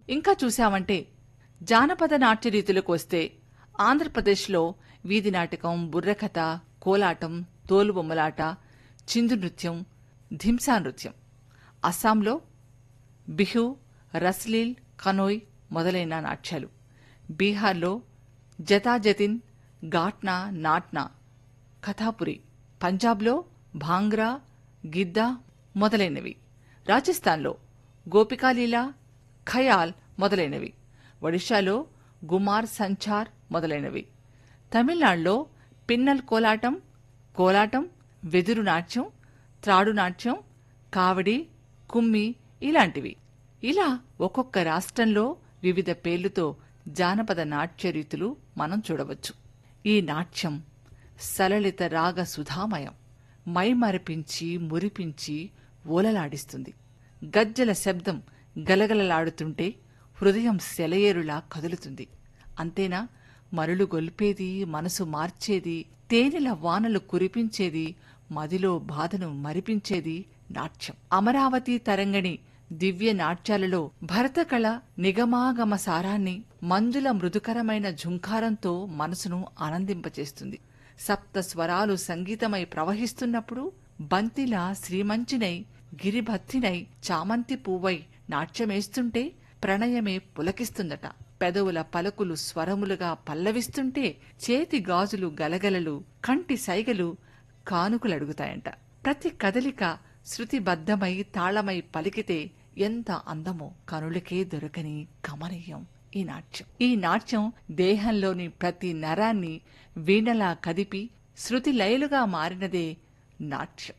ఇంకా చూశామంటే జానపద నాట్య రీతులకు వస్తే ఆంధ్రప్రదేశ్లో వీధి నాటకం బుర్రకథ కోలాటం తోలుబొమ్మలాట చిందు నృత్యం ధింసా నృత్యం అస్సాంలో బిహు రస్లీల్ కనోయ్ మొదలైన నాట్యాలు బీహార్లో జతాజతిన్ ఘాట్నా నాట్నా కథాపురి పంజాబ్లో భాంగ్రా గిద్దా మొదలైనవి రాజస్థాన్లో గోపికాలీల ఖయాల్ మొదలైనవి ఒడిశాలో గుమార్ సంచార్ మొదలైనవి తమిళనాడులో పిన్నల్ కోలాటం కోలాటం వెదురు నాట్యం త్రాడు నాట్యం కావడి కుమ్మి ఇలాంటివి ఇలా ఒక్కొక్క రాష్ట్రంలో వివిధ పేర్లతో జానపద నాట్య రీతులు మనం చూడవచ్చు ఈ నాట్యం సలలిత రాగ సుధామయం మైమరపించి మురిపించి ఓలలాడిస్తుంది గజ్జల శబ్దం గలగలలాడుతుంటే హృదయం సెలయేరులా కదులుతుంది అంతేనా మరులు గొల్పేది మనసు మార్చేది తేనెల వానలు కురిపించేది మదిలో బాధను మరిపించేది నాట్యం అమరావతి తరంగణి దివ్య నాట్యాలలో భరతకళ నిగమాగమ సారాన్ని మంజుల మృదుకరమైన ఝుంకారంతో మనసును ఆనందింపచేస్తుంది సప్త స్వరాలు సంగీతమై ప్రవహిస్తున్నప్పుడు బంతిలా శ్రీమంచినై గిరిభత్తినై చామంతి పువ్వై నాట్యమేస్తుంటే ప్రణయమే పులకిస్తుందట పెదవుల పలుకులు స్వరములుగా పల్లవిస్తుంటే చేతి గాజులు గలగలలు కంటి సైగలు కానుకలడుగుతాయంట ప్రతి కదలిక శృతిబద్ధమై తాళమై పలికితే ఎంత అందమో కనులకే దొరకని కమనీయం ఈ నాట్యం ఈ నాట్యం దేహంలోని ప్రతి నరాన్ని వీణలా కదిపి శృతి లయలుగా మారినదే నాట్యం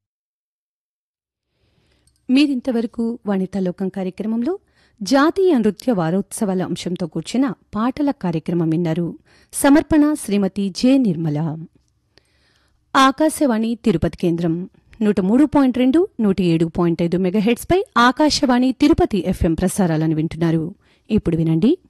మీరింతవరకు వనితాలోకం కార్యక్రమంలో జాతీయ నృత్య వారోత్సవాల అంశంతో కూర్చిన పాటల కార్యక్రమం విన్నారు సమర్పణ శ్రీమతి జె నిర్మల ఆకాశవాణి తిరుపతి కేంద్రం నూట మూడు పాయింట్ రెండు నూట ఏడు పాయింట్ ఐదు మెగాహెడ్స్పై ఆకాశవాణి తిరుపతి ఎఫ్ఎం ప్రసారాలను వింటున్నారు ఇప్పుడు వినండి